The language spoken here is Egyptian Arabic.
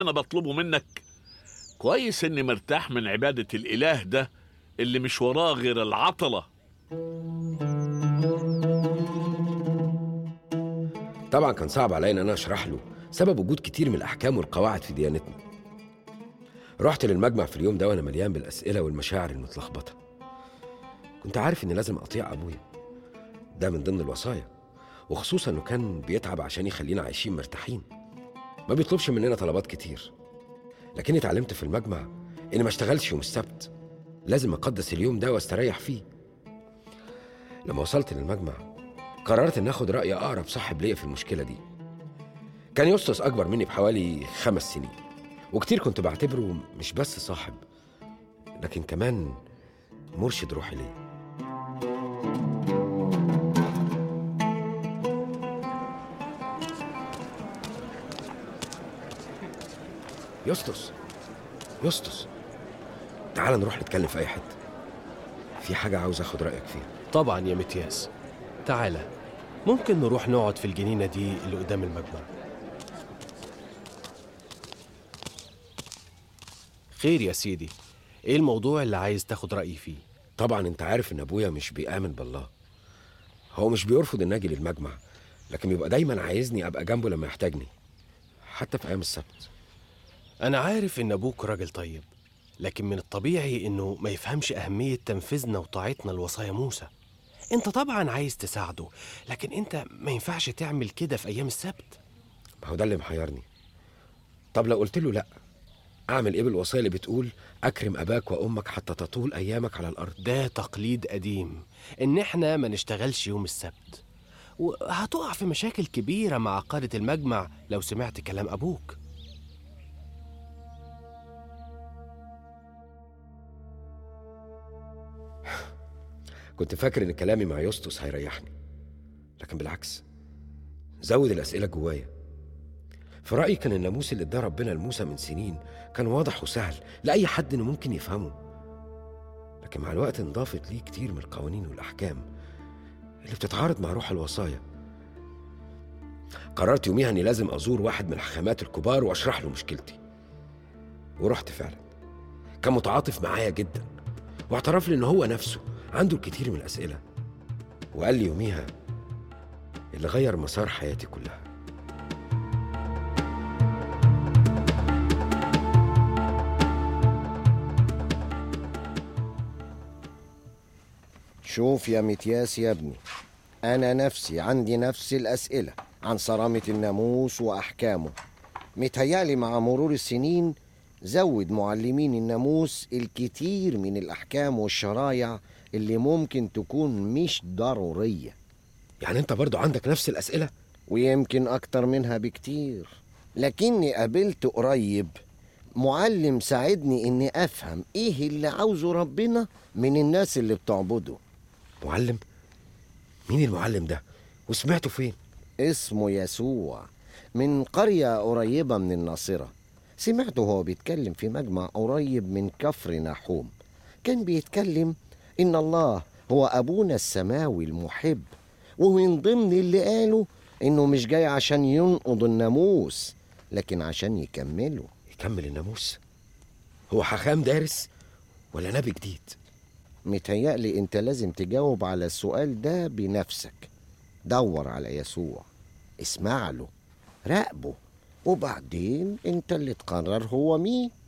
أنا بطلبه منك كويس إني مرتاح من عبادة الإله ده اللي مش وراه غير العطلة طبعا كان صعب عليا ان انا اشرح له سبب وجود كتير من الاحكام والقواعد في ديانتنا رحت للمجمع في اليوم ده وانا مليان بالاسئله والمشاعر المتلخبطه كنت عارف اني لازم اطيع ابويا ده من ضمن الوصايا وخصوصا انه كان بيتعب عشان يخلينا عايشين مرتاحين ما بيطلبش مننا طلبات كتير لكني اتعلمت في المجمع اني ما اشتغلش يوم السبت لازم اقدس اليوم ده واستريح فيه لما وصلت للمجمع قررت ان اخد راي اقرب صاحب ليا في المشكله دي كان يسطس اكبر مني بحوالي خمس سنين وكتير كنت بعتبره مش بس صاحب لكن كمان مرشد روحي ليا يسطس يسطس تعال نروح نتكلم في اي حته في حاجه عاوز اخد رايك فيها طبعا يا متياس تعالى ممكن نروح نقعد في الجنينة دي اللي قدام المجمع خير يا سيدي ايه الموضوع اللي عايز تاخد رأيي فيه طبعا انت عارف ان ابويا مش بيآمن بالله هو مش بيرفض ان اجي للمجمع لكن بيبقى دايما عايزني ابقى جنبه لما يحتاجني حتى في ايام السبت انا عارف ان ابوك راجل طيب لكن من الطبيعي انه ما يفهمش اهمية تنفيذنا وطاعتنا لوصايا موسى انت طبعا عايز تساعده لكن انت ما ينفعش تعمل كده في ايام السبت ما هو ده اللي محيرني طب لو قلت له لا اعمل ايه بالوصيه اللي بتقول اكرم اباك وامك حتى تطول ايامك على الارض ده تقليد قديم ان احنا ما نشتغلش يوم السبت وهتقع في مشاكل كبيرة مع قادة المجمع لو سمعت كلام أبوك كنت فاكر ان كلامي مع يسطس هيريحني لكن بالعكس زود الاسئله جوايا في رايي كان الناموس اللي اداه ربنا لموسى من سنين كان واضح وسهل لاي حد انه ممكن يفهمه لكن مع الوقت انضافت ليه كتير من القوانين والاحكام اللي بتتعارض مع روح الوصايا قررت يوميها اني لازم ازور واحد من الحكامات الكبار واشرح له مشكلتي ورحت فعلا كان متعاطف معايا جدا واعترف لي ان هو نفسه عنده الكثير من الاسئله وقال لي يوميها اللي غير مسار حياتي كلها شوف يا متياس يا ابني أنا نفسي عندي نفس الأسئلة عن صرامة الناموس وأحكامه متهيألي مع مرور السنين زود معلمين الناموس الكتير من الأحكام والشرايع اللي ممكن تكون مش ضرورية يعني انت برضو عندك نفس الاسئله ويمكن أكتر منها بكتير لكني قابلت قريب معلم ساعدني إني أفهم إيه اللي عاوزه ربنا من الناس اللي بتعبده معلم مين المعلم ده وسمعته فين اسمه يسوع من قرية قريبة من الناصرة سمعته هو بيتكلم في مجمع قريب من كفر نحوم كان بيتكلم إن الله هو أبونا السماوي المحب ومن ضمن اللي قاله إنه مش جاي عشان ينقض الناموس لكن عشان يكمله يكمل الناموس هو حكام دارس ولا نبي جديد متهيألي انت لازم تجاوب على السؤال ده بنفسك دور على يسوع اسمع له راقبه وبعدين انت اللي تقرر هو مين